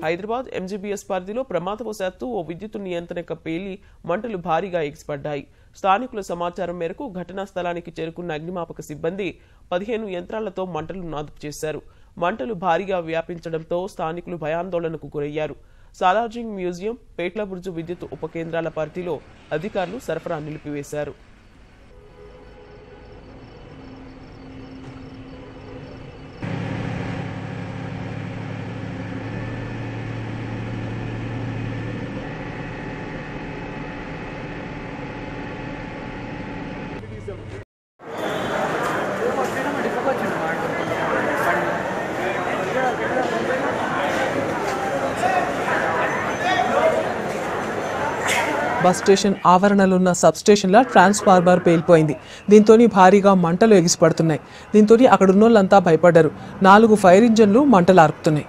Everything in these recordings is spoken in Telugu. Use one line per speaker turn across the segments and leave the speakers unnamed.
హైదరాబాద్ ఎంజీబీఎస్ పరిధిలో ప్రమాదవశాత్తు ఓ విద్యుత్ నియంత్రణక పేలి మంటలు భారీగా ఎగిసిపడ్డాయి స్థానికుల సమాచారం మేరకు ఘటనా స్థలానికి చేరుకున్న అగ్నిమాపక సిబ్బంది పదిహేను యంత్రాలతో మంటలు నాదుపు చేశారు మంటలు భారీగా వ్యాపించడంతో స్థానికులు భయాందోళనకు గురయ్యారు సాలార్జింగ్ మ్యూజియం పేట్ల బుర్జు విద్యుత్ ఉపకేంద్రాల పరిధిలో అధికారులు సరఫరా నిలిపివేశారు బస్ స్టేషన్ ఆవరణలో ఉన్న సబ్ స్టేషన్లో ట్రాన్స్ఫార్మర్ పేలిపోయింది దీంతో భారీగా మంటలు ఎగిసిపడుతున్నాయి దీంతో అక్కడ ఉన్న వాళ్ళంతా భయపడ్డారు నాలుగు ఫైర్ ఇంజన్లు మంటలు ఆర్పుతున్నాయి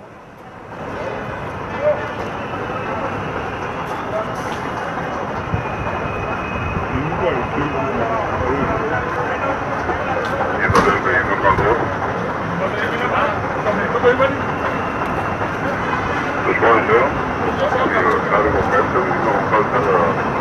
Después, ¿no? Digo, claro, con esto, y no, falta